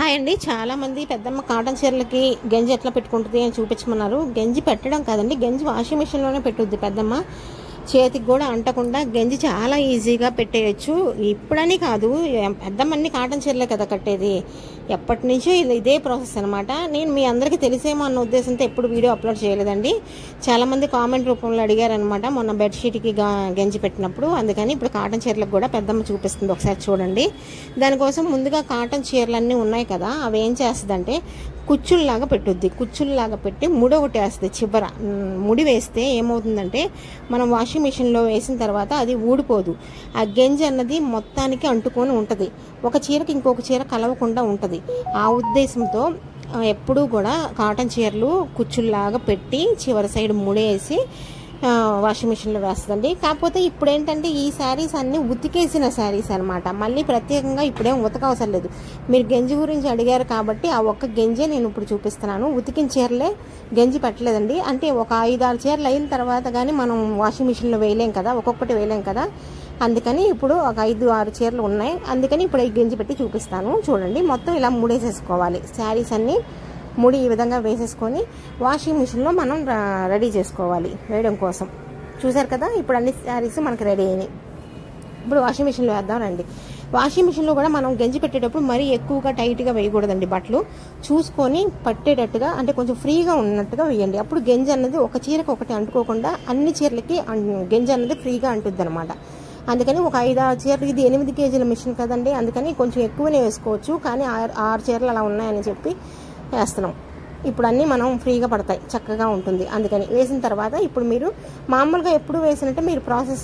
hi అండి చాలా మంది పెద్దమ్మ కాటన్ చీరలకి గంజి ఎట్లా పెట్టుకుంటుంది అని చూపించమన్నారు గంజి పెట్టడం కాదండి గంజి వాషింగ్ మిషన్లోనే పెట్టుద్ది పెద్దమ్మ చేతికి కూడా అంటకుండా గంజి చాలా ఈజీగా పెట్టేయచ్చు ఇప్పుడని కాదు ఎం- పెద్దమ్మన్ని కాటన్ చీరలే కదా కట్టేది ఎప్పటి నుంచో ఇది ఇదే ప్రాసెస్ అనమాట నేను మీ అందరికీ తెలిసేమో అన్న ఉద్దేశంతో ఎప్పుడు వీడియో అప్లోడ్ చేయలేదండి చాలామంది కామెంట్ రూపంలో అడిగారనమాట మొన్న బెడ్షీట్కి గా- గంజి పెట్టినప్పుడు అందుకని ఇప్పుడు కాటన్ చీరలకు కూడా పెద్దమ్మ చూపిస్తుంది ఒకసారి చూడండి దానికోసం ముందుగా కాటన్ చీరలన్నీ ఉన్నాయి కదా అవి ఏం చేస్తుందంటే కుచ్చుల్లాగా పెట్టుద్ది కుచ్చుల్లాగా పెట్టి ముడి ఒకటి వేస్తుంది చివర ఉమ్, ముడి వేస్తే ఏమవుతుందంటే మనం వాషింగ్ మిషన్లో వేసిన తర్వాత అది ఊడిపోదు ఆ గెంజి అన్నది మొత్తానికి అంటుకొని ఉంటుంది ఒక చీరకి ఇంకొక చీర కలవకుండా ఉంటుంది ఆ ఉద్దేశంతో ఆ, ఎప్పుడూ కూడా కాటన్ చీరలు కుచ్చుల్లాగా పెట్టి చివరి సైడ్ ముడేసి ఆ, వాషింగ్ మిషన్లో వేస్తుందండి కాకపోతే ఇప్పుడు ఏంటంటే ఈ శారీస్ అన్నీ ఉతికేసిన శారీస్ అనమాట మళ్ళీ ప్రత్యేకంగా ఇప్పుడేం ఉతకవసరం లేదు మీరు గంజి గురించి అడిగారు కాబట్టి ఆ ఒక్క గంజే నేను ఇప్పుడు చూపిస్తున్నాను ఉతికిన చీరలే గంజి పెట్టలేదండి అంటే ఒక ఐదు ఆరు చీరలు అయిన తర్వాత కానీ మనం వాషింగ్ మిషన్లో వేయలేం కదా ఒక్కొక్కటి వేయలేం కదా అందుకని ఇప్పుడు ఒక ఐదు ఆరు చీరలు ఉన్నాయి అందుకని ఇప్పుడు ఈ గంజి పెట్టి చూపిస్తాను చూడండి మొత్తం ఇలా మూడేసేసుకోవాలి శారీస్ అన్నీ ముడి ఈ విధంగా వేసేసుకొని వాషింగ్ మిషన్లో మనం ర- రెడీ చేసుకోవాలి వేయడం కోసం చూసారు కదా ఇప్పుడు అన్ని శారీస్ మనకి రెడీ అయినాయి ఇప్పుడు వాషింగ్ మిషన్లో వేద్దాం రండి వాషింగ్ మిషన్లో కూడా మనం గంజి పెట్టేటప్పుడు మరీ ఎక్కువగా టైట్గా వేయకూడదండి బట్టలు చూసుకొని పట్టేటట్టుగా అంటే కొంచెం ఫ్రీగా ఉన్నట్టుగా వేయండి అప్పుడు గంజి అన్నది ఒక చీరకు ఒకటి అంటుకోకుండా అన్ని చీరలకి అన్- గంజి అన్నది ఫ్రీగా అంటుద్ది అనమాట అందుకని ఒక ఐదు ఆరు చీరలు ఇది ఎనిమిది కేజీల మిషన్ కదండి అందుకని కొంచెం ఎక్కువనే వేసుకోవచ్చు కానీ ఆరు ఆరు చీరలు అలా ఉన్నాయని చెప్పి వేస్తున్నాం ఇప్పుడు అన్నీ మనం ఫ్రీగా పడతాయి చక్కగా ఉంటుంది అందుకని వేసిన తర్వాత ఇప్పుడు మీరు మామూలుగా ఎప్పుడు వేసినట్టే మీరు ప్రాసెస్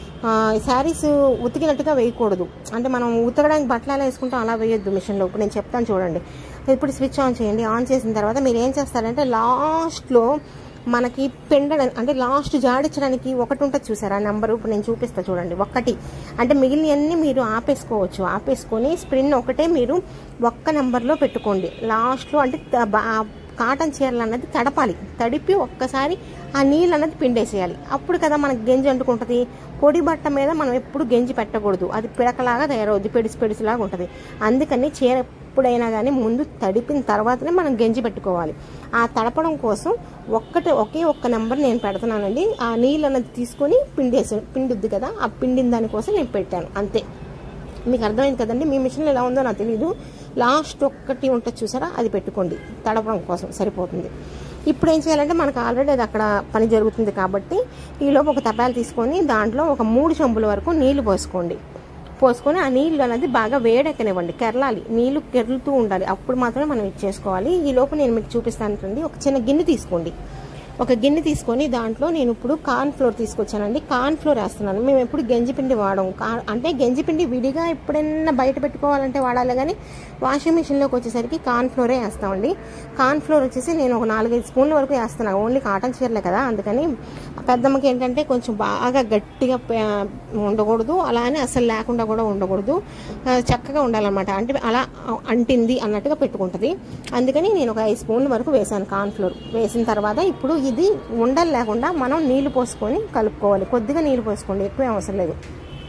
శారీస్ ఉతికినట్టుగా వేయకూడదు అంటే మనం ఉతకడానికి బట్టలు ఎలా వేసుకుంటాం అలా వేయొద్దు మిషన్లో ఇప్పుడు నేను చెప్తాను చూడండి ఇప్పుడు స్విచ్ ఆన్ చేయండి ఆన్ చేసిన తర్వాత మీరు ఏం చేస్తారంటే లాస్ట్లో మనకి పెండడం అంటే లాస్ట్ జాడించడానికి ఒకటి ఉంటుంది చూసారా నెంబర్ ఇప్పుడు నేను చూపిస్తా చూడండి ఒక్కటి అంటే మిగిలినవన్నీ మీరు ఆపేసుకోవచ్చు ఆపేసుకొని స్ప్రిన్ ఒకటే మీరు ఒక్క నెంబర్లో పెట్టుకోండి లాస్ట్లో అంటే త- బా- ఆ కాటన్ చీరలు అన్నది తడపాలి తడిపి ఒక్కసారి ఆ నీళ్ళు అన్నది పిండేసేయాలి అప్పుడు కదా మనకి గెంజి అంటుకుంటుంది పొడి బట్ట మీద మనం ఎప్పుడు గెంజి పెట్టకూడదు అది పిడకలాగా తయారవుద్ది పెడిసి పెడిసిలాగా ఉంటుంది అందుకని చీర ఎప్పుడైనా కానీ ముందు తడిపిన తర్వాతనే మనం గెంజి పెట్టుకోవాలి ఆ తడపడం కోసం ఒక్కటే ఒకే ఒక్క నెంబర్ నేను పెడుతున్నానండి ఆ నీళ్ళు అన్నది తీసుకొని పిండేసి పిండుద్ది కదా ఆ పిండిన దానికోసం నేను పెట్టాను అంతే మీకు అర్థమైంది కదండి మీ మిషన్లో ఎలా ఉందో నాకు తెలియదు లాస్ట్ ఒక్కటి ఉంటుంది చూసారా అది పెట్టుకోండి తడపడం కోసం సరిపోతుంది ఇప్పుడు ఏం చేయాలంటే మనకు ఆల్రెడీ అది అక్కడ పని జరుగుతుంది కాబట్టి ఈలోపు ఒక తపాలు తీసుకొని దాంట్లో ఒక మూడు చెంబుల వరకు నీళ్లు పోసుకోండి పోసుకొని ఆ నీళ్ళు అనేది బాగా వేడెక్కనివ్వండి కెరలాలి నీళ్లు కెరులుతూ ఉండాలి అప్పుడు మాత్రమే మనం ఇచ్చేసుకోవాలి ఈ లోపు నేను మీకు చూపిస్తాను రండి ఒక చిన్న గిన్నె తీసుకోండి ఒక గిన్నె తీసుకొని దాంట్లో నేను ఇప్పుడు కార్న్ ఫ్లోర్ తీసుకొచ్చానండి కార్న్ ఫ్లోర్ వేస్తున్నాను మేము ఎప్పుడు గంజిపిండి వాడము కా- అంటే గంజిపిండి విడిగా ఎప్పుడైనా బయట పెట్టుకోవాలంటే వాడాలి కానీ వాషింగ్ మిషన్లోకి వచ్చేసరికి కార్న్ ఫ్లోరే వేస్తామండి కార్న్ ఫ్లోర్ వచ్చేసి నేను ఒక నాలుగైదు స్పూన్ల వరకు వేస్తున్నాను ఓన్లీ కాటన్ చీరలే కదా అందుకని పెద్దమ్మకి ఏంటంటే కొంచెం బాగా గట్టిగా పే- ఉండకూడదు అలానే అసలు లేకుండా కూడా ఉండకూడదు ఆ, చక్కగా ఉండాలన్నమాట అంటే అలా అంటింది అన్నట్టుగా పెట్టుకుంటుంది అందుకని నేను ఒక ఐదు స్పూన్ల వరకు వేసాను కార్న్ ఫ్లోర్ వేసిన తర్వాత ఇప్పుడు ఇది ఉండలు లేకుండా మనం నీళ్లు పోసుకొని కలుపుకోవాలి కొద్దిగా నీళ్లు పోసుకోండి ఎక్కువ ఏం అవసరం లేదు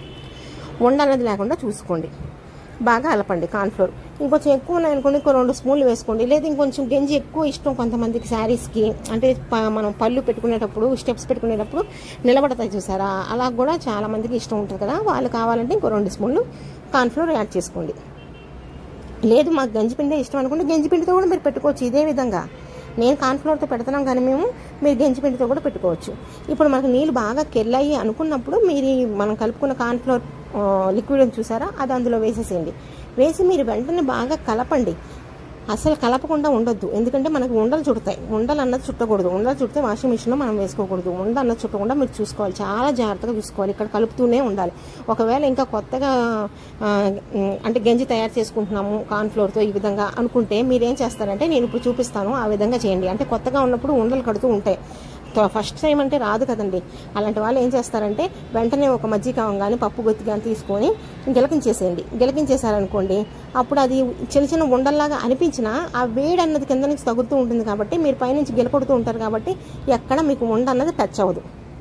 ఉండ అనేది లేకుండా చూసుకోండి బాగా కలపండి కార్న్ఫ్లోర్ ఇంకొంచెం ఎక్కువ ఉన్నాయనుకోండి ఇంకో రెండు స్పూన్లు వేసుకోండి లేదా ఇంకొంచెం గంజి ఎక్కువ ఇష్టం కొంతమందికి శారీస్కి అంటే ప- మనం పళ్ళు పెట్టుకునేటప్పుడు స్టెప్స్ పెట్టుకునేటప్పుడు నిలబడతాయి చూసారా అలా కూడా చాలా మందికి ఇష్టం ఉంటుంది కదా వాళ్ళు కావాలంటే ఇంకో రెండు స్పూన్లు కార్న్ఫ్లోర్ యాడ్ చేసుకోండి లేదు మాకు గంజిపిండే ఇష్టం అనుకుంటే గంజిపిండితో కూడా మీరు పెట్టుకోవచ్చు ఇదే విధంగా నేను కార్న్ఫ్లోర్తో పెడుతున్నాం కానీ మేము మీరు గంజిపిండితో కూడా పెట్టుకోవచ్చు ఇప్పుడు మనకు నీళ్ళు బాగా కెళ్ళాయి అనుకున్నప్పుడు మీరు ఈ మనం కలుపుకున్న కార్న్ఫ్లోర్ ఆ, లిక్విడ్ చూసారా అది అందులో వేసేసేయండి వేసి మీరు వెంటనే బాగా కలపండి అసలు కలపకుండా ఉండొద్దు ఎందుకంటే మనకు ఉండలు చుడతాయి ఉండలు అన్నది చుట్టకూడదు ఉండలు చుడితే వాషింగ్ మిషన్లో మనం వేసుకోకూడదు ఉండ అన్నది చుట్టకుండా మీరు చూసుకోవాలి చాలా జాగ్రత్తగా చూసుకోవాలి ఇక్కడ కలుపుతూనే ఉండాలి ఒకవేళ ఇంకా కొత్తగా ఆ, ఉమ్, అంటే గంజి తయారు చేసుకుంటున్నాము కార్న్ఫ్లోర్తో ఈ విధంగా అనుకుంటే మీరు ఏం చేస్తారంటే నేను ఇప్పుడు చూపిస్తాను ఆ విధంగా చేయండి అంటే కొత్తగా ఉన్నప్పుడు ఉండలు కడుతూ ఉంటాయి తో- ఫస్ట్ టైం అంటే రాదు కదండి అలాంటి వాళ్ళు ఏం చేస్తారంటే వెంటనే ఒక మజ్జిగ కానీ పప్పు గొత్తి కానీ తీసుకొని గిలకించేసేయండి గిలకించేసారనుకోండి అప్పుడు అది చిన్న చిన్న ఉండల్లాగా అనిపించినా ఆ వేడి అన్నది కింద నుంచి తగులుతూ ఉంటుంది కాబట్టి మీరు పైనుంచి గిలకొడుతూ ఉంటారు కాబట్టి ఎక్కడ మీకు ఉండ అన్నది టచ్ అవ్వదు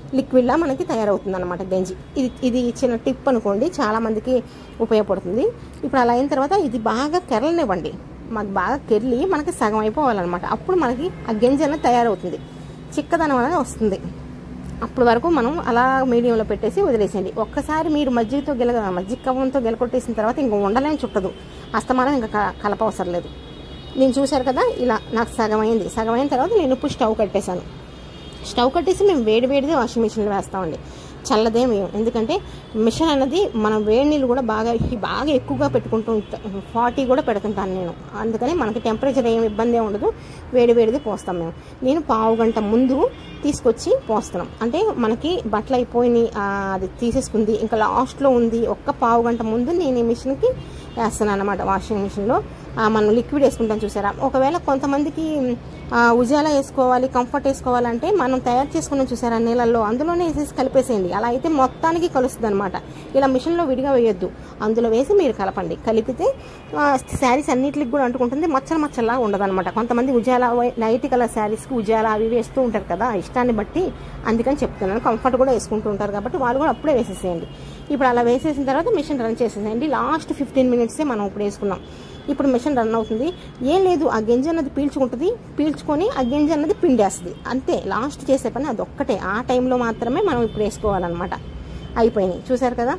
లిక్విడ్లా మనకి తయారవుతుంది అనమాట గంజి ఇది ఇది చిన్న టిప్ అనుకోండి చాలా మందికి ఉపయోగపడుతుంది ఇప్పుడు అలా అయిన తర్వాత ఇది బాగా కెరలనివ్వండి మాకు బాగా కెర్లి మనకి సగం అయిపోవాలన్నమాట అప్పుడు మనకి ఆ గంజి అనేది తయారవుతుంది చిక్కదనం అనేది వస్తుంది అప్పటి వరకు మనం అలా మీడియంలో పెట్టేసి వదిలేసేయండి ఒక్కసారి మీరు మజ్జిగతో గెల మజ్జిగ కవ్వంతో గెలకొట్టేసిన తర్వాత ఇంక ఉండలేని చుట్టదు అస్తమానం ఇంకా క- కలపవసరం లేదు నేను చూశారు కదా ఇలా నాకు సగం అయింది సగం అయిన తర్వాత నేను ఇప్పుడు స్టవ్ కట్టేశాను స్టవ్ కట్టేసి మేము వేడి వేడిదే వాషింగ్ మిషన్లో వేస్తామండి చల్లదే మేము ఎందుకంటే మిషన్ అన్నది మనం వేడి నీళ్ళు కూడా బాగా బాగా ఎక్కువగా పెట్టుకుంటూ ఫార్టీ కూడా పెడుతుంటాను నేను అందుకని మనకి టెంపరేచర్ ఏం ఇబ్బంది ఏం ఉండదు వేడి వేడిది పోస్తాం మేము నేను పావు గంట ముందు తీసుకొచ్చి పోస్తున్నాం అంటే మనకి బట్టలు అయిపోయినాయి ఆ, అది తీసేసుకుంది ఇంకా లాస్ట్లో ఉంది ఒక్క పావు గంట ముందు నేను ఈ మిషన్కి వేస్తున్నాను అనమాట వాషింగ్ మిషన్లో ఆ, మనం లిక్విడ్ వేసుకుంటాం చూసారా ఒకవేళ కొంతమందికి ఆ, ఉజాలా వేసుకోవాలి కంఫర్ట్ వేసుకోవాలంటే మనం తయారు చేసుకున్నాం చూసారా నీళ్ళల్లో అందులోనే వేసేసి కలిపేసేయండి అలా అయితే మొత్తానికి కలుస్తుంది అనమాట ఇలా మిషన్లో విడిగా వేయొద్దు అందులో వేసి మీరు కలపండి కలిపితే శారీస్ అన్నిటికి కూడా అంటుకుంటుంది మచ్చల మచ్చలా ఉండదు కొంతమంది ఉజాలా నైట్ కలర్ శారీస్కి ఉజాలా అవి వేస్తూ ఉంటారు కదా ఇష్టాన్ని బట్టి అందుకని చెప్తున్నాను కంఫర్ట్ కూడా వేసుకుంటూ ఉంటారు కాబట్టి వాళ్ళు కూడా అప్పుడే వేసేసేయండి ఇప్పుడు అలా వేసేసిన తర్వాత మిషన్ రన్ చేసేసేయండి లాస్ట్ ఫిఫ్టీన్ మినిట్సే మనం ఇప్పుడు వేసుకున్నాం ఇప్పుడు మిషన్ రన్ అవుతుంది ఏం లేదు ఆ గింజ అన్నది పీల్చుకుంటుంది పీల్చుకొని ఆ గింజ అన్నది పిండేస్తుంది అంతే లాస్ట్ చేసే పని అది ఒక్కటే ఆ టైంలో మాత్రమే మనం ఇప్పుడు వేసుకోవాలన్నమాట అయిపోయినాయి చూసారు కదా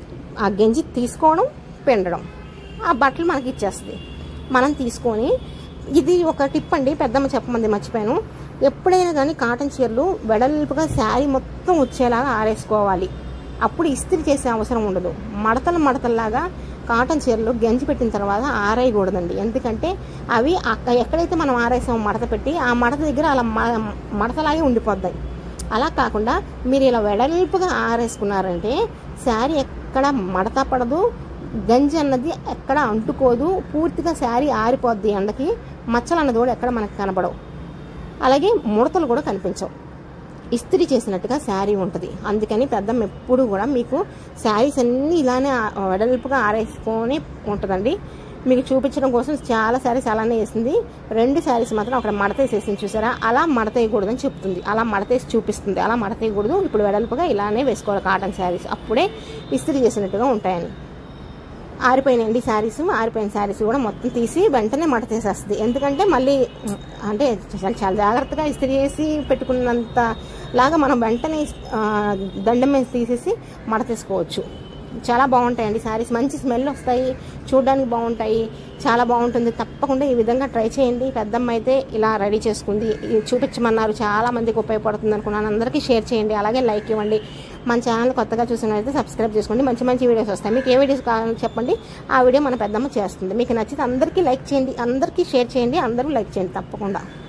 ఆ గంజి తీసుకోవడం పిండడం ఆ బట్టలు మనకి ఇచ్చేస్తుంది మనం తీసుకొని ఇది ఒక టిప్ అండి పెద్దమ్మ చెప్పమంది మర్చిపోయాను ఎప్పుడైనా కానీ కాటన్ చీరలు వెడల్పుగా శారీ మొత్తం వచ్చేలాగా ఆరేసుకోవాలి అప్పుడు ఇస్త్రీ చేసే అవసరం ఉండదు మడతలు మడతల్లాగా కాటన్ చీరలు గంజి పెట్టిన తర్వాత ఆరేయకూడదండి ఎందుకంటే అవి అక్క- ఎక్కడైతే మనం ఆరేసామో మడత పెట్టి ఆ మడత దగ్గర అలా మ- మడతలాగే ఉండిపోద్దాయి అలా కాకుండా మీరు ఇలా వెడల్పుగా ఆరేసుకున్నారంటే శారీ ఎక్కడ మడత పడదు గంజి అన్నది ఎక్కడ అంటుకోదు పూర్తిగా శారీ ఆరిపోద్ది ఎండకి మచ్చలు అన్నది కూడా ఎక్కడ మనకు కనబడవు అలాగే ముడతలు కూడా కనిపించవు ఇస్త్రీ చేసినట్టుగా శారీ ఉంటుంది అందుకని పెద్దమ్మ ఎప్పుడు కూడా మీకు శారీస్ అన్నీ ఇలానే ఆ- వెడల్పుగా ఆరేసుకొని ఉంటుందండి మీకు చూపించడం కోసం చాలా శారీస్ అలానే వేసింది రెండు శారీస్ మాత్రం అక్కడ మడతేసేసింది చూసారా అలా మడతేయకూడదని చెప్తుంది అలా మడతేసి చూపిస్తుంది అలా మడతేయకూడదు ఇప్పుడు వెడల్పుగా ఇలానే వేసుకోవాలి కాటన్ శారీస్ అప్పుడే ఇస్త్రీ చేసినట్టుగా ఉంటాయని ఆరిపోయినాయండి శారీస్ ఆరిపోయిన శారీస్ కూడా మొత్తం తీసి వెంటనే మడత తీసేస్తుంది ఎందుకంటే మళ్ళీ ఉమ్, అంటే చాలా చాలా జాగ్రత్తగా ఇస్త్రీ చేసి పెట్టుకున్నంత లాగా మనం వెంటనే ఆ, దండం మీద తీసేసి మడతేసుకోవచ్చు చాలా బాగుంటాయండి శారీస్ మంచి స్మెల్ వస్తాయి చూడడానికి బాగుంటాయి చాలా బాగుంటుంది తప్పకుండా ఈ విధంగా ట్రై చేయండి పెద్దమ్మ అయితే ఇలా రెడీ చేసుకుంది ఇది చూపించమన్నారు చాలా మందికి ఉపయోగపడుతుంది అనుకున్నాను అందరికీ షేర్ చేయండి అలాగే లైక్ ఇవ్వండి మన ఛానల్ కొత్తగా చూసినట్లయితే సబ్స్క్రైబ్ చేసుకోండి మంచి మంచి వీడియోస్ వస్తాయి మీకు ఏ వీడియోస్ కావాలో చెప్పండి ఆ వీడియో మన పెద్దమ్మ చేస్తుంది మీకు నచ్చితే అందరికీ లైక్ చేయండి అందరికీ షేర్ చేయండి అందరూ లైక్ చేయండి తప్పకుండా